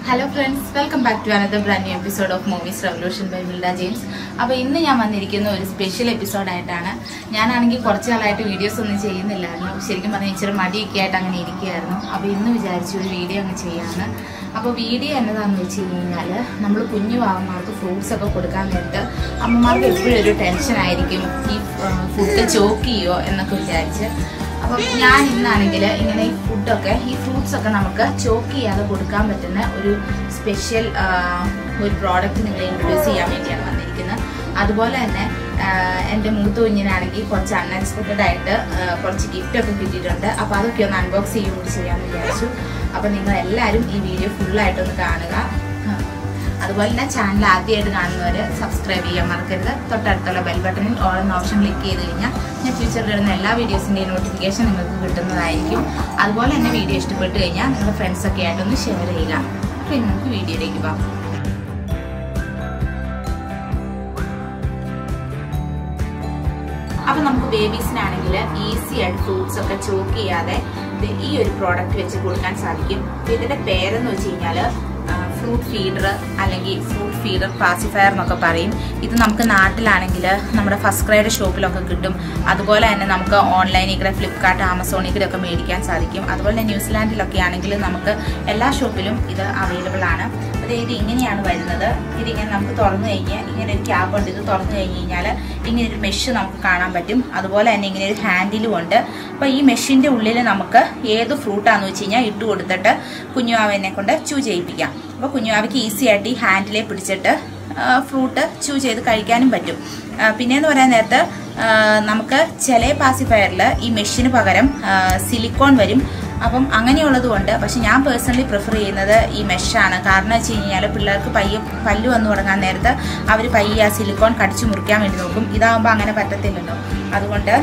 Hello friends welcome back to another brand new episode of movies revolution by Milda James അപ്പോൾ ഇന്ന് ഞാൻ വന്നിരിക്കുന്ന ഒരു സ്പെഷ്യൽ എപ്പിസോഡായിട്ടാണ് ഞാനാണെങ്കിൽ കുറച്ച് നാളായിട്ട് വീഡിയോസ് ഒന്നും ചെയ്യുന്നില്ലായിരുന്നു ശരിക്കും പറഞ്ഞാൽ ഇച്ചിരി മടിയൊക്കെ ആയിട്ട് അങ്ങനെ ഇരിക്കുകയായിരുന്നു അപ്പോൾ ഇന്ന് വിചാരിച്ചു ഒരു വീഡിയോ അങ്ങ് ചെയ്യാമെന്ന് അപ്പോൾ വീഡിയോ എന്നതാണെന്ന് വെച്ച് കഴിഞ്ഞാൽ നമ്മൾ കുഞ്ഞു പാവന്മാർക്ക് ഫ്രൂട്ട്സ് ഒക്കെ കൊടുക്കാൻ നേരത്ത് അമ്മമാർക്ക് എപ്പോഴും ഒരു ടെൻഷൻ ആയിരിക്കും ഈ ഫുഡ് ചോക്ക് ചെയ്യോ എന്നൊക്കെ വിചാരിച്ച് അപ്പം ഞാൻ ഇന്നാണെങ്കിൽ ഇങ്ങനെ ഈ ഫുഡൊക്കെ ഈ ഫ്രൂട്ട്സ് ഒക്കെ നമുക്ക് ചോക്ക് ചെയ്യാതെ കൊടുക്കാൻ പറ്റുന്ന ഒരു സ്പെഷ്യൽ ഒരു പ്രോഡക്റ്റ് നിങ്ങളെ ഇൻട്രൊഡ്യൂസ് ചെയ്യാൻ വേണ്ടിയാണ് വന്നിരിക്കുന്നത് അതുപോലെ തന്നെ ആ, എൻ്റെ മൂത്ത കുഞ്ഞിനാണെങ്കിൽ കുറച്ച് അൺഎക്സ്പെക്റ്റഡ് ആയിട്ട് ആ, കുറച്ച് ഗിഫ്റ്റ് ഒക്കെ കിട്ടിയിട്ടുണ്ട് അപ്പോൾ അതൊക്കെ ഒന്ന് അൺബോക്സ് ചെയ്യുകയും കൂടി ചെയ്യാമെന്ന് വിചാരിച്ചു അപ്പോൾ നിങ്ങൾ എല്ലാവരും ഈ വീഡിയോ ഫുള്ളായിട്ടൊന്ന് കാണുക ആ. അതുപോലെ തന്നെ ചാനൽ ആദ്യമായിട്ട് കാണുന്നവർ സബ്സ്ക്രൈബ് ചെയ്യാൻ മറക്കരുത് തൊട്ടടുത്തുള്ള ബെൽ ബട്ടണിൽ ഓൾ എന്ന ഓപ്ഷൻ ക്ലിക്ക് ചെയ്ത് കഴിഞ്ഞാൽ ഞാൻ ഫ്യൂച്ചറിൽ ഇടുന്ന എല്ലാ വീഡിയോസിൻ്റെയും നോട്ടിഫിക്കേഷൻ നിങ്ങൾക്ക് കിട്ടുന്നതായിരിക്കും അതുപോലെ തന്നെ വീഡിയോ ഇഷ്ടപ്പെട്ട് കഴിഞ്ഞാൽ നിങ്ങളുടെ ഫ്രണ്ട്സൊക്കെ ആയിട്ടൊന്ന് ഷെയർ ചെയ്യുക അപ്പോൾ ഇനി നമുക്ക് വീഡിയോയിലേക്ക് പോകാം അപ്പൊ നമുക്ക് ബേബീസിനാണെങ്കിൽ ഈസി ആയിട്ട് ഫ്രൂട്ട്സ് ഒക്കെ ചോക്ക് ചെയ്യാതെ ഇത് ഈ ഒരു പ്രോഡക്റ്റ് വെച്ച് കൊടുക്കാൻ സാധിക്കും അപ്പൊ ഇതിന്റെ പേരെന്ന് വെച്ച് കഴിഞ്ഞാല് ഫ്രൂട്ട് ഫീഡർ അല്ലെങ്കിൽ ഫ്രൂട്ട് ഫീഡർ പാസിഫയർ എന്നൊക്കെ പറയും ഇത് നമുക്ക് നാട്ടിലാണെങ്കിൽ നമ്മുടെ ഫസ്റ്റ് ക്രൈഡ് ഷോപ്പിലൊക്കെ കിട്ടും അതുപോലെ തന്നെ നമുക്ക് ഓൺലൈനിൽ കൂടെ ഫ്ലിപ്കാർട്ട് ആമസോണിൽ കൂടെ ഒക്കെ മേടിക്കാൻ സാധിക്കും അതുപോലെ തന്നെ ന്യൂസിലാൻഡിലൊക്കെ ആണെങ്കിൽ നമുക്ക് എല്ലാ ഷോപ്പിലും ഇത് അവൈലബിൾ ആണ് അത് ഇത് ഇങ്ങനെയാണ് വരുന്നത് ഇതിങ്ങനെ നമുക്ക് തുറന്നു കഴിഞ്ഞ് ഇങ്ങനെ ഒരു ക്യാപ്പ് ഉണ്ട് ഇത് തുറന്നു കഴിഞ്ഞ് കഴിഞ്ഞാൽ ഇങ്ങനെ ഒരു മെഷ് നമുക്ക് കാണാൻ പറ്റും അതുപോലെ തന്നെ ഇങ്ങനെ ഒരു ഹാൻഡിലും ഉണ്ട് അപ്പോൾ ഈ മെഷിൻ്റെ ഉള്ളിൽ നമുക്ക് ഏത് ഫ്രൂട്ടാന്ന് വെച്ച് കഴിഞ്ഞാൽ ഇട്ട് കൊടുത്തിട്ട് കുഞ്ഞുമാവനെ കൊണ്ട് ചൂ ചെയ്യിപ്പിക്കാം അപ്പോൾ കുഞ്ഞുമാവയ്ക്ക് ഈസി ആയിട്ട് ഈ ഹാൻഡിലെ പിടിച്ചിട്ട് ഫ്രൂട്ട് ചൂ ചെയ്ത് കഴിക്കാനും പറ്റും ആ, പിന്നെന്ന് പറയാൻ നേരത്ത് ആ, നമുക്ക് ചില പാസിഫയറിൽ ഈ മെഷിന് പകരം സിലിക്കോൺ വരും അപ്പം അങ്ങനെയുള്ളത് കൊണ്ട് പക്ഷെ ഞാൻ പേഴ്സണലി പ്രിഫർ ചെയ്യുന്നത് ഈ മെഷാണ് കാരണം വെച്ച് കഴിഞ്ഞാൽ പിള്ളേർക്ക് പയ്യെ പല്ല് വന്നു തുടങ്ങാൻ നേരത്ത് അവർ പയ്യെ ആ സിലിക്കോൺ കടിച്ചു മുറിക്കാൻ വേണ്ടി നോക്കും ഇതാകുമ്പോൾ അങ്ങനെ പറ്റത്തില്ലല്ലോ അതുകൊണ്ട്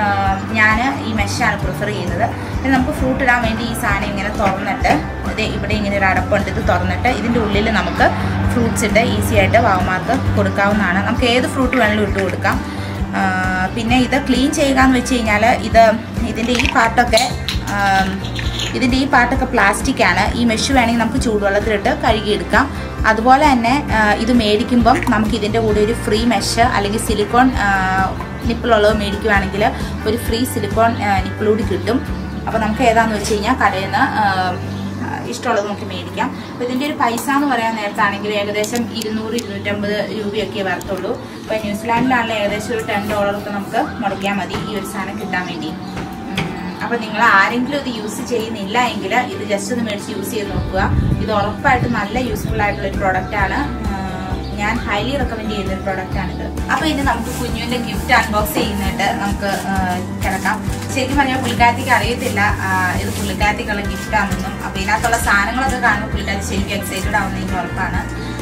ഞാൻ ഈ മെഷാണ് പ്രിഫർ ചെയ്യുന്നത് പിന്നെ നമുക്ക് ഫ്രൂട്ട് ഇടാൻ വേണ്ടി ഈ സാധനം ഇങ്ങനെ തുറന്നിട്ട് ഇത് ഇവിടെ ഇങ്ങനെ ഒരു അടപ്പുണ്ട് ഇത് തുറന്നിട്ട് ഇതിൻ്റെ ഉള്ളിൽ നമുക്ക് ഫ്രൂട്ട്സ് ഇട്ട് ഈസി ആയിട്ട് വാവമാർക്ക് കൊടുക്കാവുന്നതാണ് നമുക്ക് ഏത് ഫ്രൂട്ട് വേണമെങ്കിലും ഇട്ട് കൊടുക്കാം ആ, പിന്നെ ഇത് ക്ലീൻ ചെയ്യുക എന്ന് വെച്ച് കഴിഞ്ഞാൽ ഇത് ഇതിൻ്റെ ഈ പാർട്ടൊക്കെ ആം, ഇതിൻ്റെ ഈ പാർട്ടൊക്കെ പ്ലാസ്റ്റിക് ആണ് ഈ മെഷ് വേണമെങ്കിൽ നമുക്ക് ചൂടുവെള്ളത്തിലിട്ട് കഴുകിയെടുക്കാം അതുപോലെ തന്നെ ആ, ഇത് മേടിക്കുമ്പം നമുക്ക് ഇതിൻ്റെ കൂടെ ഒരു ഫ്രീ മെഷ് അല്ലെങ്കിൽ സിലിക്കോൺ നിപ്പിളുള്ളത് മേടിക്കുവാണെങ്കിൽ ഒരു ഫ്രീ സിലിക്കോൺ നിപ്പിൾ കൂടി കിട്ടും അപ്പോൾ നമുക്ക് ഏതാണെന്ന് വെച്ച് കഴിഞ്ഞാൽ കടയിൽ നിന്ന് ഇഷ്ടമുള്ളത് നമുക്ക് മേടിക്കാം അപ്പോൾ ഇതിൻ്റെ ഒരു പൈസ എന്ന് പറയാൻ നേരത്താണെങ്കിൽ ഏകദേശം ഇരുന്നൂറ് ഇരുന്നൂറ്റമ്പത് രൂപയൊക്കെ വരത്തുള്ളൂ അപ്പോൾ ന്യൂസിലാൻഡിലാണെങ്കിൽ ഏകദേശം ഒരു ടെൻ ഡോളറൊക്കെ നമുക്ക് മുടക്കിയാൽ മതി ഈ ഒരു സാധനം കിട്ടാൻ വേണ്ടി അപ്പോൾ നിങ്ങൾ ആരെങ്കിലും ഇത് യൂസ് ചെയ്യുന്നില്ല എങ്കിൽ ഇത് ജസ്റ്റ് ഒന്ന് മേടിച്ച് യൂസ് ചെയ്ത് നോക്കുക ഇത് ഉറപ്പായിട്ടും നല്ല യൂസ്ഫുൾ ആയിട്ടുള്ള ഒരു പ്രോഡക്റ്റ് ആണ് ആഹ് ഞാൻ ഹൈലി റെക്കമെൻഡ് ചെയ്യുന്ന ഒരു പ്രോഡക്റ്റ് ആണിത് അപ്പോൾ ഇനി നമുക്ക് കുഞ്ഞുവിന്റെ ഗിഫ്റ്റ് അൺബോക്സ് ചെയ്യുന്നിട്ട് നമുക്ക് ആഹ് കിടക്കാം ശരിക്കും പറഞ്ഞാൽ പുള്ളിക്കാരത്തിക്ക് അറിയത്തില്ല ആഹ് ഇത് പുള്ളിക്കാരത്തിക്കുള്ള ഗിഫ്റ്റ് ആണെന്നും അപ്പോൾ ഇതിനകത്തുള്ള സാധനങ്ങളൊക്കെ കാണുമ്പോൾ പുള്ളിക്കാരത്തി ശരിക്കും എക്സൈറ്റഡ് ആവുന്ന എനിക്ക് ഉറപ്പാണ്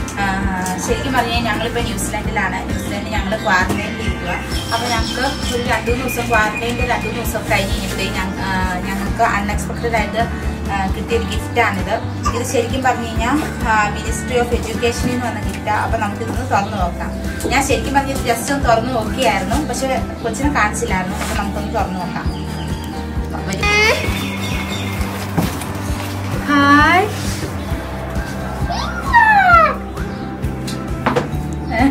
ആഹ് ശരിക്കും പറഞ്ഞാൽ ഞങ്ങളിപ്പോൾ ന്യൂസിലാൻഡിലാണ് ന്യൂസിലാൻഡിൽ ഞങ്ങൾ ക്വാറന്റൈനിൽ ഇരിക്കുക അപ്പോൾ ഞങ്ങൾക്ക് ഒരു രണ്ട് മൂന്ന് ദിവസം ക്വാറന്റൈനിൽ രണ്ട് മൂന്ന് ദിവസം കഴിഞ്ഞ് കഴിഞ്ഞപ്പോഴത്തേക്ക് ഞങ്ങൾക്ക് അൺഎക്സ്പെക്റ്റഡ് ആയിട്ട് ആഹ് കിട്ടിയൊരു ഗിഫ്റ്റാണിത് ഇത് ശരിക്കും പറഞ്ഞു കഴിഞ്ഞാൽ മിനിസ്ട്രി ഓഫ് എഡ്യൂക്കേഷനിൽ നിന്ന് വന്ന ഗിഫ്റ്റാണ് അപ്പോൾ നമുക്കിതൊന്ന് തുറന്നു നോക്കാം ഞാൻ ശരിക്കും പറഞ്ഞത് ജസ്റ്റ് ഒന്ന് തുറന്നു നോക്കിയായിരുന്നു പക്ഷെ കൊച്ചിനെ കാണിച്ചില്ലായിരുന്നു അപ്പോൾ നമുക്കൊന്ന് തുറന്നു നോക്കാം വരൂ. ഹായ് ഏ?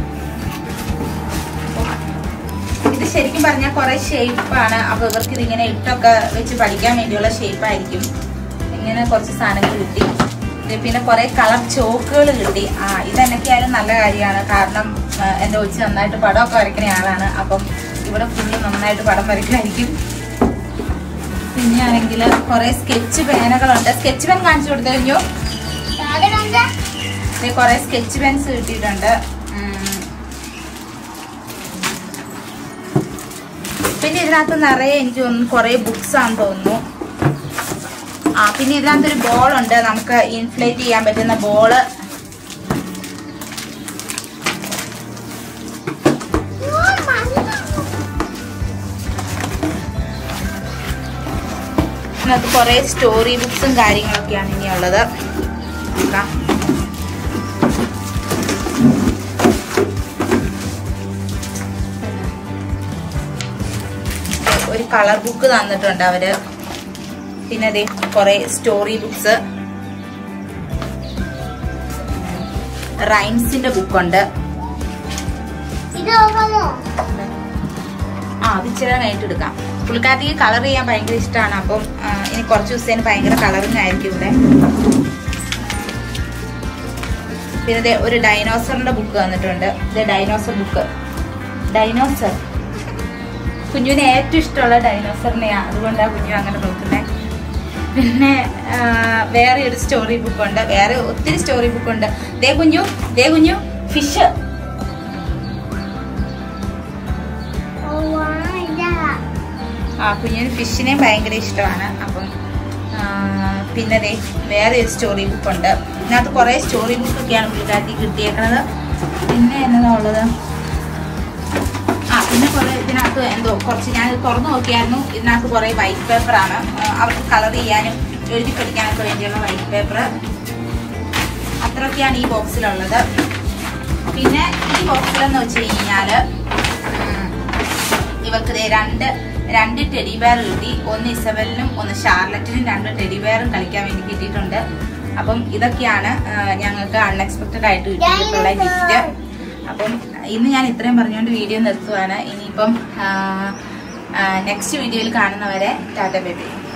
ഇത് ശരിക്കും പറഞ്ഞാൽ കുറെ ഷേപ്പാണ് അപ്പൊ ഇവർക്ക് ഇതിങ്ങനെ ഇട്ടൊക്കെ വെച്ച് പഠിക്കാൻ വേണ്ടിയുള്ള ഷേപ്പായിരിക്കും ഇങ്ങനെ കുറച്ച് സാധനങ്ങൾ കിട്ടി ഇത് പിന്നെ കുറെ കളർ ചോക്കുകൾ കിട്ടി ആ ഇതെന്നൊക്കെയായാലും നല്ല കാര്യമാണ് കാരണം ആ, എൻ്റെ കൊച്ചു നന്നായിട്ട് പടമൊക്കെ വരയ്ക്കുന്ന ആളാണ് അപ്പം ഇവിടെ ഫുള്ള് നന്നായിട്ട് പടം വരയ്ക്കുമായിരിക്കും പിന്നെ ആണെങ്കിൽ കുറെ സ്കെച്ച് പേനകളുണ്ട് സ്കെച്ച് പെൻ കാണിച്ചു കൊടുത്തു കഴിഞ്ഞു ഇത് കുറെ സ്കെച്ച് പെൻസ് കിട്ടിയിട്ടുണ്ട് ഉം. പിന്നെ ഇതിനകത്ത് നിറയെ എനിക്ക് തോന്നുന്നു കുറെ ബുക്സ് ആണെന്ന് തോന്നുന്നു ആ പിന്നെ ഇതിനകത്ത് ഒരു ബോൾ ഉണ്ട് നമുക്ക് ഇൻഫ്ലേറ്റ് ചെയ്യാൻ പറ്റുന്ന ബോള് ഇതിനകത്ത് കുറെ സ്റ്റോറി ബുക്സും കാര്യങ്ങളൊക്കെയാണ് ഇനിയുള്ളത് നോക്കാം ഒരു കളർ ബുക്ക് തന്നിട്ടുണ്ട് അവര് പിന്നെ അതെ കുറെ സ്റ്റോറി ബുക്സ് റൈംസിന്റെ ബുക്കുണ്ട് ഇത് നോക്കാമോ ആ അത് ഇച്ചിരി കഴിഞ്ഞിട്ട് എടുക്കാം പുള്ളിക്കാരത്തേക്ക് കളർ ചെയ്യാൻ ഭയങ്കര ഇഷ്ടമാണ് അപ്പം ആ, ഇനി കുറച്ച് ദിവസത്തേന് ഭയങ്കര കളറിങ് ആയിരിക്കും ഇവിടെ പിന്നെ ദേ ഒരു ഡൈനോസറിന്റെ ബുക്ക് വന്നിട്ടുണ്ട് ഇത് ഡൈനോസർ ബുക്ക് ഡൈനോസർ കുഞ്ഞുവിന് ഏറ്റവും ഇഷ്ടമുള്ള ഡൈനോസറിനെയാണ് അതുകൊണ്ടാണ് കുഞ്ഞു അങ്ങനെ നോക്കുന്നത് പിന്നെ ആ, വേറെ ഒരു സ്റ്റോറി ബുക്ക് ഉണ്ട് വേറെ ഒത്തിരി സ്റ്റോറി ബുക്ക് ഉണ്ട് ദേ കുഞ്ഞു ദേ കുഞ്ഞു ഫിഷ് ഓ വാ ഇതാ ആ കുഞ്ഞിന് ഫിഷിനെ ഭയങ്കര ഇഷ്ടമാണ് അപ്പം ആ, പിന്നെ ദേ വേറെ ഒരു സ്റ്റോറി ബുക്ക് ഉണ്ട് ഇതിനകത്ത് കുറേ സ്റ്റോറി ബുക്കൊക്കെയാണ് പുള്ളിക്കാരത്തി കിട്ടിയേക്കുന്നത് പിന്നെ എന്നതാ ഉള്ളത് ആ പിന്നെ കുറേ ഇതിനകത്ത് എന്തോ കുറച്ച് ഞാൻ തുറന്നു നോക്കിയായിരുന്നു ഇതിനകത്ത് കുറേ വൈറ്റ് പേപ്പറാണ് അവർക്ക് കളർ ചെയ്യാനും എഴുതി പഠിക്കാനൊക്കെ വേണ്ടിയുള്ള വൈറ്റ് പേപ്പർ അത്രയൊക്കെയാണ് ഈ ബോക്സിലുള്ളത് പിന്നെ ഈ ബോക്സിലെന്ന് വെച്ച് കഴിഞ്ഞാൽ ഇവർക്ക് ദേ രണ്ട് രണ്ട് ടെഡി ബെയർ കിട്ടി ഒന്ന് ഇസബലിനും ഒന്ന് ഷാർലറ്റിനും രണ്ട് ടെഡി ബെയറും കളിക്കാൻ വേണ്ടി കിട്ടിയിട്ടുണ്ട് അപ്പം ഇതൊക്കെയാണ് ആ, ഞങ്ങൾക്ക് അൺഎക്സ്പെക്റ്റഡ് ആയിട്ട് കിട്ടിയിട്ടുള്ള ഗിഫ്റ്റ് അപ്പം ഇന്ന് ഞാൻ ഇത്രയും പറഞ്ഞുകൊണ്ട് വീഡിയോ നിർത്തുവാണ് ഇനിയിപ്പം നെക്സ്റ്റ് വീഡിയോയിൽ കാണുന്നവരെ ടാറ്റ ബേബി